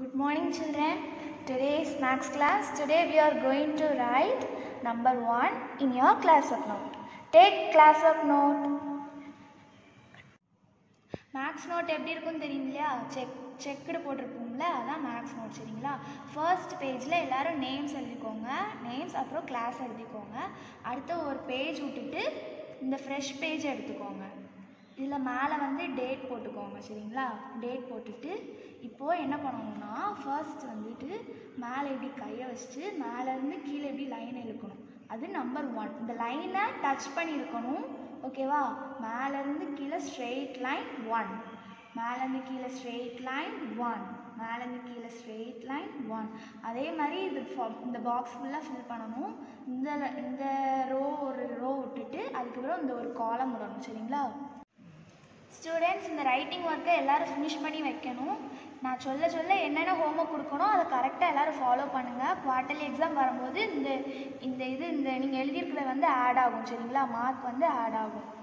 Good morning, children. Today is maths class. Today we are going to write number one in your class work note. Take class work note. Maths note எப்படி இருக்கும்னு தெரியும் இல்லையா check checked போட்டிருப்போம்ல அதான் maths note சரிங்களா first பேஜில் எல்லாரும் names எழுதிக்கோங்க names அப்புறம் கிளாஸ் எழுதிக்கோங்க அடுத்து ஒரு பேஜ் விட்டுட்டு இந்த ஃப்ரெஷ் பேஜ் எடுத்துக்கோங்க இதில் மேலே வந்து டேட் போட்டுக்கோங்க சரிங்களா டேட் போட்டுட்டு இப்போது என்ன பண்ணணும்னா ஃபர்ஸ்ட் வந்துட்டு மேலே இப்படி கையை வச்சுட்டு மேலேருந்து கீழே இப்படி லைன் இழுக்கணும் அது நம்பர் ஒன் இந்த லைனை டச் பண்ணியிருக்கணும் ஓகேவா மேலேருந்து கீழே ஸ்ட்ரெயிட் லைன் ஒன் மேலேருந்து கீழே ஸ்ட்ரெயிட் லைன் ஒன் மேலேருந்து கீழே ஸ்ட்ரெயிட் லைன் ஒன் அதே மாதிரி இது ஃப- இந்த பாக்ஸ் ஃபுல்லாக ஃபில் பண்ணணும் இந்த ல- இந்த ரோ ஒரு ரோ விட்டுட்டு அதுக்கப்புறம் இந்த ஒரு காலம் விடணும் சரிங்களா ஸ்டூடெண்ட்ஸ் இந்த ரைட்டிங் ஒர்க்கை எல்லாரும் ஃபினிஷ் பண்ணி வைக்கணும் நான் சொல்ல சொல்ல என்னென்ன ஹோம்ஒர்க் கொடுக்கணும் அதை கரெக்டாக எல்லாரும் ஃபாலோ பண்ணுங்கள் குவார்ட்டர்லி எக்ஸாம் வரும்போது இந்த இந்த இது இந்த நீங்கள் எழுதியிருக்கிறத வந்து ஆட் ஆகும் சரிங்களா மார்க் வந்து ஆட் ஆகும்